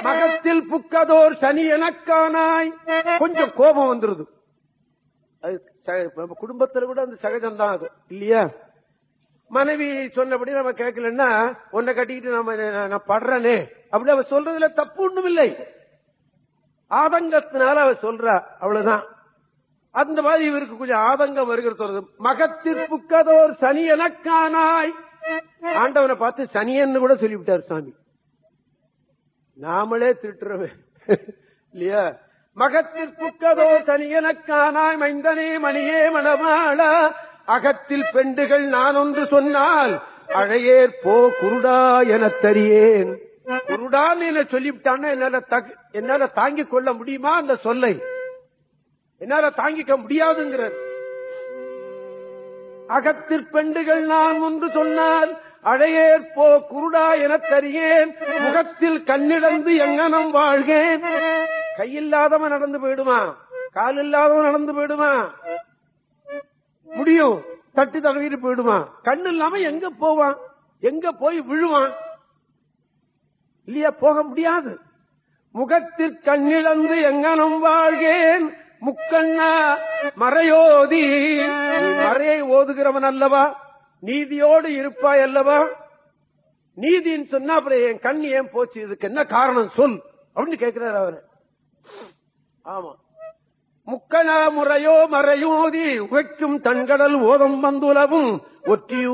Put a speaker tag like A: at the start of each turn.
A: மகத்தில் புக்கதோர் சனி எனக்கானாய் கொஞ்சம் கோபம் வந்துருது அது ச- நம்ம குடும்பத்துல கூட அந்த சகஜம் தான் அது இல்லையா மனைவி சொன்னபடி நம்ம கேட்கலன்னா உன்னை கட்டிக்கிட்டு நம்ம நான் நான் படுறனே அப்படி அவ சொல்றதுல தப்பு ஒண்ணும் இல்லை ஆதங்கத்தினால அவ சொல்றா அவ்வளவுதான் அந்த மாதிரி இவருக்கு கொஞ்சம் ஆதங்கம் வருகிறது மகத்திற்புக்கதோர் சனி எனக்கானாய் ஆண்டவனை பார்த்து சனியன்னு கூட சொல்லிவிட்டார் சாமி நாமளே திட்டுறவே இல்லையா மகத்திற்புக்கதோ சனி எனக்கானாய் மைந்தனே மணியே மணமாளா அகத்தில் பெண்டுகள் நான் ஒன்று சொன்னால் அழையேற் போ குருடா எனத் தரியேன் குருடான்னு என்ன சொல்லிவிட்டான்னா என்னால தகு- என்னால தாங்கிக் கொள்ள முடியுமா அந்த சொல்லை என்னால தாங்கிக்க முடியாதுங்கிறார் அகத்தில் பெண்டுகள் நான் ஒன்று சொன்னால் அழையேற் போ குருடா எனத் தரியேன் முகத்தில் கண்ணிழந்து எங்கனம் வாழ்கேன் கையில்லாதவன் நடந்து போயிடுமா கால் இல்லாதவன் நடந்து போயிடுமா முடியும் தட்டி தடவிட்டு போயிடுமா கண்ணு இல்லாம எங்க போவான் எங்க போய் விழுவான் இல்லையா போக முடியாது முகத்தில் கண்ணிழந்து எங்கனம் வாழ்கேன் முக்கண்ணா மறையோதி நீ மறையை ஓதுகிறவன் அல்லவா நீதியோடு இருப்பாய் அல்லவா நீதின்னு சொன்னா அப்புறம் என் கண் ஏன் போச்சு இதுக்கு என்ன காரணம் சொல் அப்படின்னு கேட்கிறார் அவரு ஆமா முக்கணா முறையோ மறையோதி உகைக்கும் தன்கடல் ஓதம் வந்துலவும் ஒற்றியூ